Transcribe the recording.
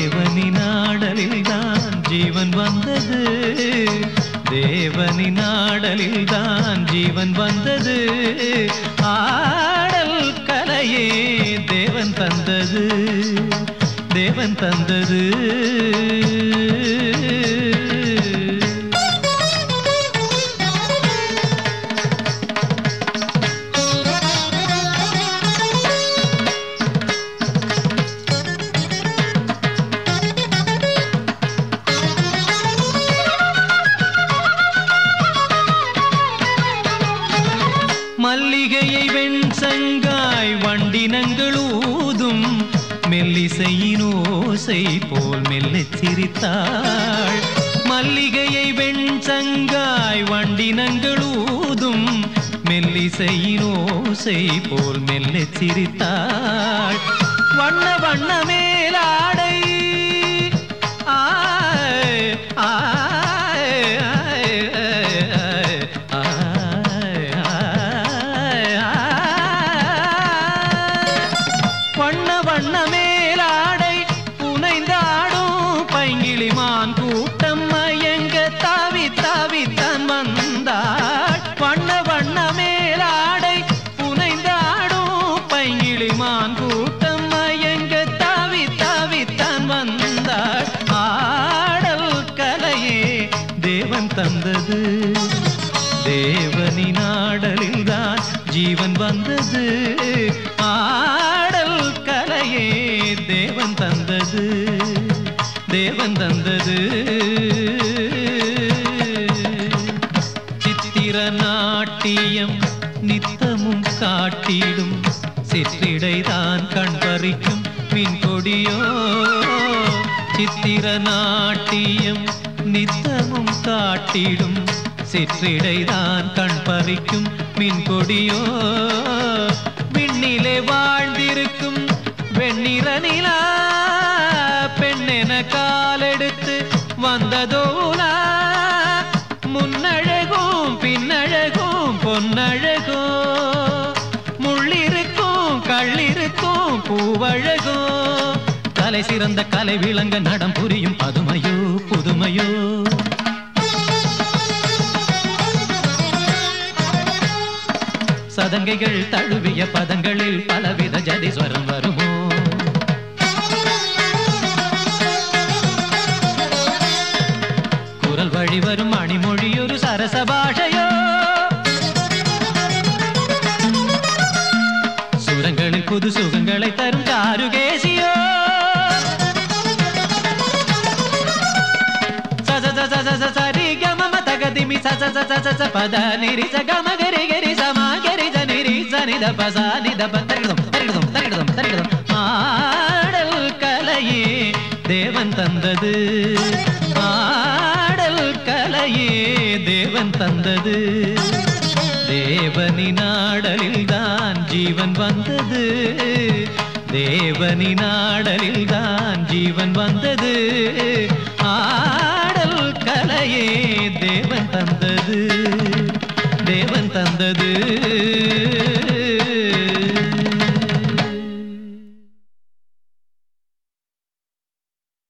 தேவனின் ஆடலில் தான் ஜீவன் வந்தது தேவனின் ஆடலில் தான் ஜீவன் வந்தது ஆடல் கலையே தேவன் தந்தது தேவன் தந்தது மல்லிகையை வெண்சங்காய் வண்டினங்கள் ஊதும் மெல்லிசையின் ஓசை போல் மெல்லச் சிரித்தாள் மல்லிகையை வெண்சங்காய் வண்டினங்கள் ஊதும் மெல்லிசையின் ஓசை போல் மெல்லச் சிரித்தாள் வண்ண வண்ண மேலாடை ஆய், ஆய், ஆய், ஆய், ஆய், ஆய், ஆய். வண்ண வண்ண மேலாடை புனைந்தாடும் பைங்கிளிமான் கூட்டம் மயங்க தாவி தாவி தான் வந்தாள் வண்ண வண்ண மேலாடை புனைந்தாடும் பைங்கிளிமான் கூட்டம் மயங்க தாவி தாவி தான் வந்தாள் ஆடல் கலையே தேவன் தந்தது தேவனின் ஆடலில் தான் ஜீவன் வந்தது ஆடல் கலையே தேவன் தந்தது தேவன் தந்தது சித்திர நாட்டியம் நித்தமும் காட்டிடும் சிற்றிடைதான் கண் பறிக்கும் மின் கொடியோ சித்திர நாட்டியம் நித்தமும் காட்டிடும் சிற்றிடைதான் கண் பறிக்கும் மின் கொடியோ விண்ணிலே வாழ்ந்திருக்கும் வெண்ணிற நிலா பெண்ணென காலெடுத்து வந்ததோலா முன்னழகும் பின்னழகும் பொன்னழகோ முள்ளிருக்கும் கள்ளிருக்கும் பூவழகோ கலை சிறந்த கலை விளங்க நடம் புரியும் பதுமையோ புதுமையோ சதங்கைகள் தழுவிய பதங்களில் பலவித ஜதிஸ்வரம் வருமோ குரல் வழி வரும் மணிமொழி ஒரு சரச பாஷையோ சுரங்களில் புது சுகங்களை தரும் காருகேசியோ ச ச ச ச ச சரி க ம ம தக தி மி ச ச ச ச ச ச ப த நி ரி ச க ம க ரி க ரி ச ம க ரி ச நி ரி ச நி த ப ச நி த ப தரிகிதம் தரிகிதம் தரிகிதம் தரிகிதம் ஆடல் கலையே தேவன் தந்தது ஆடல் கலையே தேவன் தந்தது தேவனின் ஆடலில் தான் ஜீவன் வந்தது தேவனின் ஆடலில் தான் ஜீவன் வந்தது ஆடல் கலையே தேவன் தந்தது தேவன் தந்தது